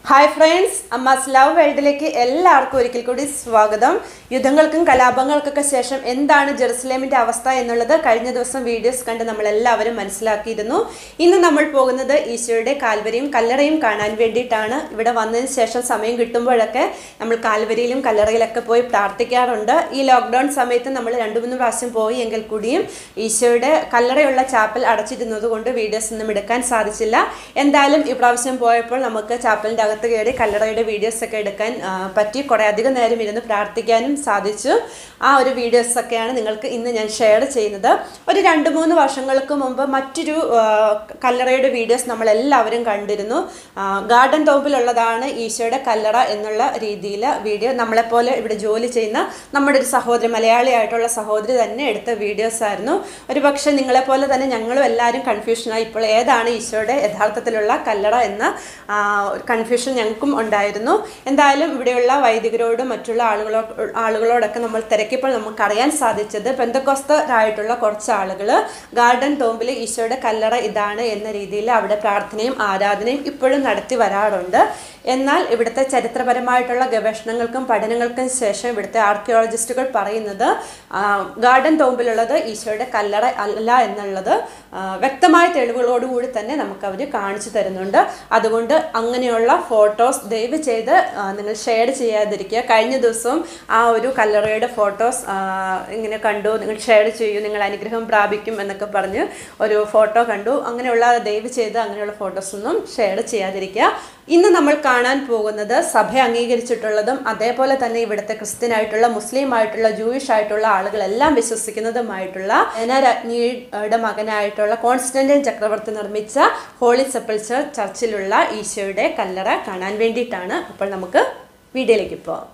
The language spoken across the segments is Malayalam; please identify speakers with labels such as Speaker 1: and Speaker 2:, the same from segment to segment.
Speaker 1: ഹായ് ഫ്രണ്ട്സ് അമ്മാസ് ലവ് വേൾഡിലേക്ക് എല്ലാവർക്കും ഒരിക്കൽ കൂടി സ്വാഗതം യുദ്ധങ്ങൾക്കും കലാപങ്ങൾക്കൊക്കെ ശേഷം എന്താണ് ജെറുസലേമിന്റെ അവസ്ഥ എന്നുള്ളത് കഴിഞ്ഞ ദിവസം വീഡിയോസ് കണ്ട് നമ്മൾ എല്ലാവരും മനസ്സിലാക്കിയിരുന്നു ഇന്ന് നമ്മൾ പോകുന്നത് ഈശോയുടെ കാൽവരിയും കല്ലറയും കാണാൻ വേണ്ടിയിട്ടാണ് ഇവിടെ വന്നതിന് ശേഷം സമയം കിട്ടുമ്പോഴൊക്കെ നമ്മൾ കാൽവരിയിലും കല്ലറയിലൊക്കെ പോയി പ്രാർത്ഥിക്കാറുണ്ട് ഈ ലോക്ക്ഡൗൺ സമയത്ത് നമ്മൾ രണ്ടു മൂന്ന് പ്രാവശ്യം പോയി എങ്കിൽ കൂടിയും ഈശോയുടെ കല്ലറയുള്ള ചാപ്പൽ അടച്ചിരുന്നത് കൊണ്ട് വീഡിയോസ് ഒന്നും എടുക്കാൻ സാധിച്ചില്ല എന്തായാലും ഈ പ്രാവശ്യം പോയപ്പോൾ നമുക്ക് ചാപ്പലിൻ്റെ അകത്ത് കയറി കല്ലറയുടെ വീഡിയോസ് ഒക്കെ എടുക്കാൻ ആ, പറ്റി കുറേ അധികം നേരം ഇരുന്ന് പ്രാർത്ഥിക്കാനും സാധിച്ചു ആ ഒരു വീഡിയോസ് ഒക്കെയാണ് നിങ്ങൾക്ക് ഇന്ന് ഞാൻ ഷെയർ ചെയ്യുന്നത് ഒരു രണ്ട് മൂന്ന് വർഷങ്ങൾക്ക് മുമ്പ് മറ്റൊരു ആ, കല്ലറയുടെ വീഡിയോസ് നമ്മൾ എല്ലാവരും കണ്ടിരുന്നു ആ, ഗാർഡൻ തോപ്പിലുള്ളതാണ് ഈശോയുടെ കല്ലറ എന്നുള്ള രീതിയിൽ വീഡിയോ നമ്മളെപ്പോലെ ഇവിടെ ജോലി ചെയ്യുന്ന നമ്മുടെ ഒരു സഹോദരി മലയാളിയായിട്ടുള്ള സഹോദരി തന്നെ എടുത്ത വീഡിയോസ് ആയിരുന്നു ഒരു പക്ഷേ നിങ്ങളെപ്പോലെ തന്നെ ഞങ്ങളും എല്ലാവരും കൺഫ്യൂഷനായി ഇപ്പോൾ ഏതാണ് ഈശോയുടെ യഥാർത്ഥത്തിലുള്ള കല്ലറ എന്ന കൺഫ്യൂഷൻ ഞങ്ങൾക്കും ഉണ്ടായിരുന്നു എന്തായാലും ഇവിടെയുള്ള വൈദികരോടും മറ്റുള്ള ആളുകളോ ആളുകളോടൊക്കെ നമ്മൾ തിരക്കിയപ്പോൾ നമുക്കറിയാൻ സാധിച്ചത് പെന്തക്കോസ്തരായിട്ടുള്ള കുറച്ച് ആളുകൾ ഗാർഡൻ തോമ്പിൽ ഈശോയുടെ കല്ലറ ഇതാണ് എന്ന രീതിയിൽ അവിടെ പ്രാർത്ഥനയും ആരാധനയും ഇപ്പോഴും നടത്തി വരാറുണ്ട് എന്നാൽ ഇവിടുത്തെ ചരിത്രപരമായിട്ടുള്ള ഗവേഷണങ്ങൾക്കും പഠനങ്ങൾക്കും ശേഷം ഇവിടുത്തെ ആർക്കിയോളജിസ്റ്റുകൾ പറയുന്നത് ആ, ഗാർഡൻ തോമ്പിലുള്ളത് ഈശോയുടെ കല്ലറ അല്ല എന്നുള്ളത് ആ, വ്യക്തമായ തെളിവുകളോടുകൂടി തന്നെ നമുക്ക് അവർ കാണിച്ചു തരുന്നുണ്ട് അതുകൊണ്ട് അങ്ങനെയുള്ള ഫോട്ടോസ് ദയവ് ചെയ്ത് ആ, നിങ്ങൾ ഷെയർ ചെയ്യാതിരിക്കുക കഴിഞ്ഞ ദിവസവും ആ ഒരു കല്ലറയുടെ ഫോട്ടോസ് ഇങ്ങനെ കണ്ടു നിങ്ങൾ ഷെയർ ചെയ്യൂ നിങ്ങൾ അനുഗ്രഹം പ്രാപിക്കും എന്നൊക്കെ പറഞ്ഞ് ഒരു ഫോട്ടോ കണ്ടു അങ്ങനെയുള്ള ദയവ് ചെയ്ത് അങ്ങനെയുള്ള ഫോട്ടോസ് ഒന്നും ഷെയർ ചെയ്യാതിരിക്കുക ഇന്ന് നമ്മൾ കാണാൻ പോകുന്നത് സഭ അംഗീകരിച്ചിട്ടുള്ളതും അതേപോലെ തന്നെ ഇവിടുത്തെ ക്രിസ്ത്യനായിട്ടുള്ള മുസ്ലിം ആയിട്ടുള്ള ജൂയിഷ് ആയിട്ടുള്ള ആളുകളെല്ലാം വിശ്വസിക്കുന്നതുമായിട്ടുള്ള രാജ്ഞിയുടെ മകനായിട്ടുള്ള കോൺസ്റ്റന്റൈൻ ചക്രവർത്തി നിർമ്മിച്ച ഹോളി സെപ്പിൾച്ചർ ചർച്ചിലുള്ള ഈശോയുടെ കല്ലറ കാണാൻ വേണ്ടിയിട്ടാണ് അപ്പോൾ നമുക്ക് വീഡിയോയിലേക്ക് പോവാം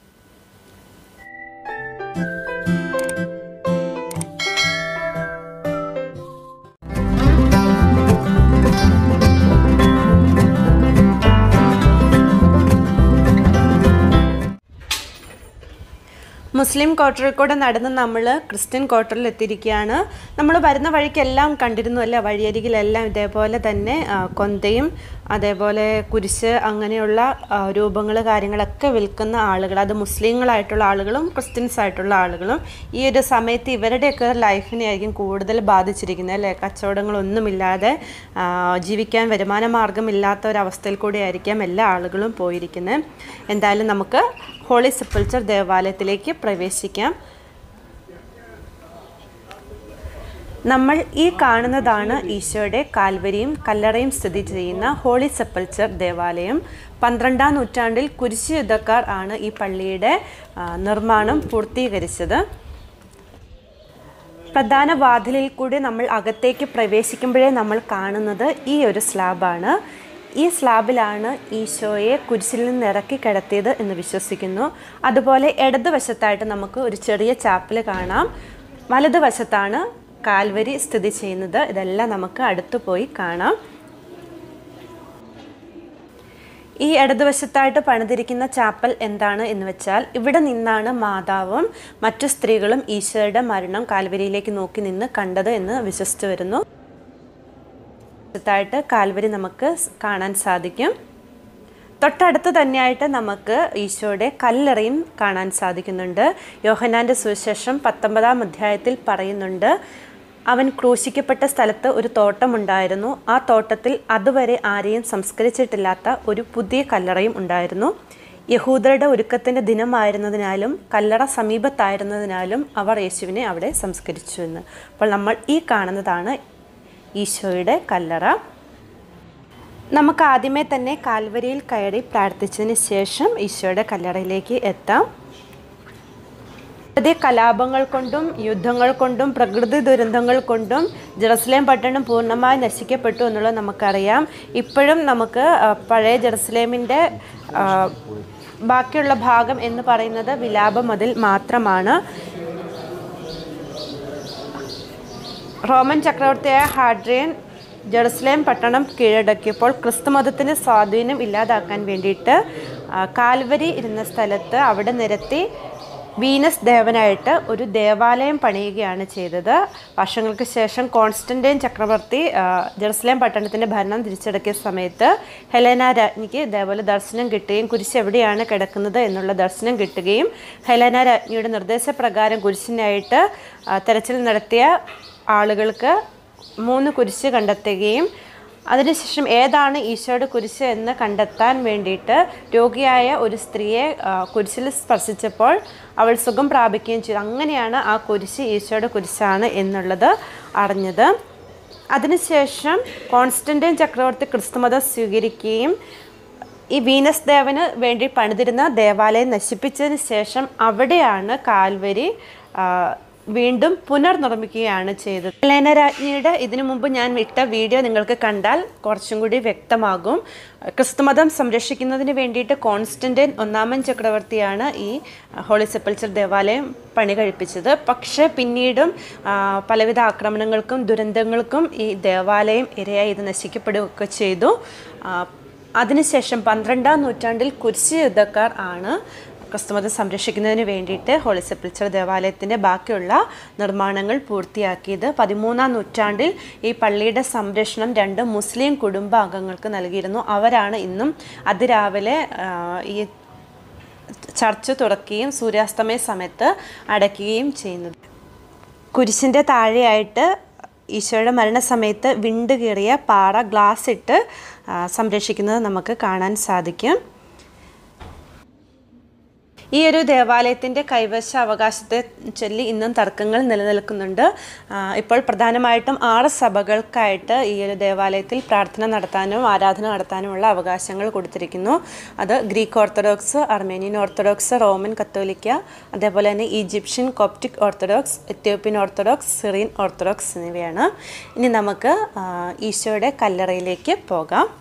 Speaker 1: മുസ്ലിം ക്വാർട്ടറിൽ കൂടെ നടന്ന് നമ്മൾ ക്രിസ്ത്യൻ ക്വാർട്ടറിൽ എത്തിയിരിക്കുകയാണ് നമ്മൾ വരുന്ന വഴിക്കെല്ലാം കണ്ടിരുന്നു അല്ലേ വഴിയരികിലെല്ലാം ഇതേപോലെ തന്നെ ആ, കൊന്തയും അതേപോലെ കുരിശ് അങ്ങനെയുള്ള രൂപങ്ങൾ കാര്യങ്ങളൊക്കെ വിൽക്കുന്ന ആളുകൾ അത് മുസ്ലിങ്ങളായിട്ടുള്ള ആളുകളും ക്രിസ്ത്യൻസ് ആയിട്ടുള്ള ആളുകളും ഈ ഒരു സമയത്ത് ഇവരുടെയൊക്കെ ലൈഫിനെ ആയിരിക്കും കൂടുതൽ ബാധിച്ചിരിക്കുന്നത് അല്ലേ കച്ചവടങ്ങളൊന്നുമില്ലാതെ ആ, ജീവിക്കാൻ വരുമാന മാർഗമില്ലാത്ത ഒരവസ്ഥയിൽ കൂടി ആയിരിക്കാം എല്ലാ ആളുകളും പോയിരിക്കുന്നത് എന്തായാലും നമുക്ക് ഹോളി സെപ്പിൾച്ചർ ദേവാലയത്തിലേക്ക് പ്രവേശിക്കാം നമ്മൾ ഈ കാണുന്നതാണ് ഈശോയുടെ കാൽവരിയും കല്ലറയും സ്ഥിതി ചെയ്യുന്ന ഹോളി സെപ്പൽച്ചർ ദേവാലയം പന്ത്രണ്ടാം നൂറ്റാണ്ടിൽ കുരിശ് യുദ്ധക്കാർ ആണ് ഈ പള്ളിയുടെ ആ, നിർമ്മാണം പൂർത്തീകരിച്ചത് പ്രധാന വാതിലിൽ കൂടി നമ്മൾ അകത്തേക്ക് പ്രവേശിക്കുമ്പോഴേ നമ്മൾ കാണുന്നത് ഈ ഒരു സ്ലാബാണ് ഈ സ്ലാബിലാണ് ഈശോയെ കുരിശിൽ നിന്ന് ഇറക്കി കിടത്തിയത് എന്ന് വിശ്വസിക്കുന്നു അതുപോലെ ഇടതുവശത്തായിട്ട് നമുക്ക് ഒരു ചെറിയ ചാപ്പൽ കാണാം വലതുവശത്താണ് കാൽവരി സ്ഥിതി ചെയ്യുന്നത് ഇതെല്ലാം നമുക്ക് അടുത്തു പോയി കാണാം ഈ ഇടതുവശത്തായിട്ട് പണിതിരിക്കുന്ന ചാപ്പൽ എന്താണ് എന്ന് വെച്ചാൽ ഇവിടെ നിന്നാണ് മാതാവും മറ്റു സ്ത്രീകളും ഈശോയുടെ മരണം കാൽവരിയിലേക്ക് നോക്കി നിന്ന് കണ്ടത് എന്ന് വിശ്വസിച്ചു വരുന്നു വശത്തായിട്ട് കാൽവരി നമുക്ക് സ് കാണാൻ സാധിക്കും തൊട്ടടുത്ത് തന്നെയായിട്ട് നമുക്ക് ഈശോയുടെ കല്ലറയും കാണാൻ സാധിക്കുന്നുണ്ട് യോഹനാന്റെ സുവിശേഷം പത്തൊമ്പതാം അധ്യായത്തിൽ പറയുന്നുണ്ട് അവൻ ക്രൂശിക്കപ്പെട്ട സ്ഥലത്ത് ഒരു തോട്ടമുണ്ടായിരുന്നു ആ തോട്ടത്തിൽ അതുവരെ ആരെയും സംസ്കരിച്ചിട്ടില്ലാത്ത ഒരു പുതിയ കല്ലറയും ഉണ്ടായിരുന്നു യഹൂദരുടെ ഒരുക്കത്തിൻ്റെ ദിനമായിരുന്നതിനാലും കല്ലറ സമീപത്തായിരുന്നതിനാലും അവർ യേശുവിനെ അവിടെ സംസ്കരിച്ചു എന്ന് അപ്പോൾ നമ്മൾ ഈ കാണുന്നതാണ് ഈശോയുടെ കല്ലറ നമുക്ക് ആദ്യമേ തന്നെ കാൽവരിയിൽ കയറി പ്രാർത്ഥിച്ചതിന് ശേഷം ഈശോയുടെ കല്ലറയിലേക്ക് എത്താം അതേ കലാപങ്ങൾ കൊണ്ടും യുദ്ധങ്ങൾ കൊണ്ടും പ്രകൃതി ദുരന്തങ്ങൾ കൊണ്ടും ജെറുസലേം പട്ടണം പൂർണ്ണമായി നശിക്കപ്പെട്ടു എന്നുള്ളത് നമുക്കറിയാം ഇപ്പോഴും നമുക്ക് ആ, പഴയ ജെറുസലേമിൻ്റെ ആ, ബാക്കിയുള്ള ഭാഗം എന്ന് പറയുന്നത് വിലാപ മതിൽ മാത്രമാണ് റോമൻ ചക്രവർത്തിയായ ഹാഡ്രിയൻ ജെറുസലേം പട്ടണം കീഴടക്കിയപ്പോൾ ക്രിസ്തുമതത്തിന് സ്വാധീനം ഇല്ലാതാക്കാൻ വേണ്ടിയിട്ട് ആ, കാൽവരി ഇരുന്ന സ്ഥലത്ത് അവിടെ നിരത്തി വീനസ് ദേവനായിട്ട് ഒരു ദേവാലയം പണിയുകയാണ് ചെയ്തത് വർഷങ്ങൾക്ക് ശേഷം കോൺസ്റ്റന്റൈൻ ചക്രവർത്തി ആ, ജെറുസലേം പട്ടണത്തിൻ്റെ ഭരണം തിരിച്ചടക്കിയ സമയത്ത് ഹെലേന രാജ്ഞിക്ക് ഇതേപോലെ ദർശനം കിട്ടുകയും കുരിശ് എവിടെയാണ് കിടക്കുന്നത് എന്നുള്ള ദർശനം കിട്ടുകയും ഹെലേന രാജ്ഞിയുടെ നിർദ്ദേശപ്രകാരം കുരിശിനായിട്ട് ആ, തെരച്ചിൽ നടത്തിയ ആളുകൾക്ക് മൂന്ന് കുരിശ് കണ്ടെത്തുകയും അതിനുശേഷം ഏതാണ് ഈശോയുടെ കുരിശ് എന്ന് കണ്ടെത്താൻ വേണ്ടിയിട്ട് രോഗിയായ ഒരു സ്ത്രീയെ ആ, കുരിശിൽ സ്പർശിച്ചപ്പോൾ അവൾ സുഖം പ്രാപിക്കുകയും ചെയ്തു അങ്ങനെയാണ് ആ കുരിശ് ഈശോയുടെ കുരിശാണ് എന്നുള്ളത് അറിഞ്ഞത് അതിനുശേഷം കോൺസ്റ്റന്റൈൻ ചക്രവർത്തി ക്രിസ്തുമതം സ്വീകരിക്കുകയും ഈ വീനസ് ദേവന് വേണ്ടി പണിതിരുന്ന ദേവാലയം നശിപ്പിച്ചതിന് ശേഷം അവിടെയാണ് കാൽവരി ആ, വീണ്ടും പുനർനിർമ്മിക്കുകയാണ് ചെയ്തത് ഹെലേന രാജ്ഞിയുടെ ഇതിനു മുമ്പ് ഞാൻ വിട്ട വീഡിയോ നിങ്ങൾക്ക് കണ്ടാൽ കുറച്ചും കൂടി വ്യക്തമാകും ക്രിസ്തുമതം സംരക്ഷിക്കുന്നതിന് വേണ്ടിയിട്ട് കോൺസ്റ്റന്റൈൻ ഒന്നാമൻ ചക്രവർത്തിയാണ് ഈ ഹോളി സെപ്പൽച്ചർ ദേവാലയം പണി കഴിപ്പിച്ചത് പക്ഷേ പിന്നീടും ആ, പലവിധ ആക്രമണങ്ങൾക്കും ദുരന്തങ്ങൾക്കും ഈ ദേവാലയം ഇരയായി ഇത് നശിക്കപ്പെടുകയൊക്കെ ചെയ്തു ആ, അതിനുശേഷം പന്ത്രണ്ടാം നൂറ്റാണ്ടിൽ കുരിശ് യുദ്ധക്കാർ ആണ് ക്രിസ്തുമതം സംരക്ഷിക്കുന്നതിന് വേണ്ടിയിട്ട് ഹോളി സെപ്പിൾച്ചർ ദേവാലയത്തിൻ്റെ ബാക്കിയുള്ള നിർമ്മാണങ്ങൾ പൂർത്തിയാക്കിയത് പതിമൂന്നാം നൂറ്റാണ്ടിൽ ഈ പള്ളിയുടെ സംരക്ഷണം രണ്ട് മുസ്ലിം കുടുംബാംഗങ്ങൾക്ക് നൽകിയിരുന്നു അവരാണ് ഇന്നും അതിരാവിലെ ആ, ഈ ചർച്ച് തുറക്കുകയും സൂര്യാസ്തമയ സമയത്ത് അടയ്ക്കുകയും ചെയ്യുന്നത് കുരിശിൻ്റെ താഴെയായിട്ട് ഈശോയുടെ മരണസമയത്ത് വിണ്ട് കീറിയ പാറ ഗ്ലാസ് ഇട്ട് ആ, സംരക്ഷിക്കുന്നത് നമുക്ക് കാണാൻ സാധിക്കും ഈ ഒരു ദേവാലയത്തിൻ്റെ കൈവശ അവകാശത്തെ ചൊല്ലി ഇന്നും തർക്കങ്ങൾ നിലനിൽക്കുന്നുണ്ട് ആ, ഇപ്പോൾ പ്രധാനമായിട്ടും ആറ് സഭകൾക്കായിട്ട് ഈ ഒരു ദേവാലയത്തിൽ പ്രാർത്ഥന നടത്താനും ആരാധന നടത്താനുമുള്ള അവകാശങ്ങൾ കൊടുത്തിരിക്കുന്നു അത് Greek Orthodox Armenian Orthodox Roman Catholic അതേപോലെ തന്നെ Egyptian Coptic Orthodox Ethiopian Orthodox Syrian Orthodox എന്നിവയാണ് ഇനി നമുക്ക് ആ, ഈശോയുടെ കല്ലറയിലേക്ക് പോകാം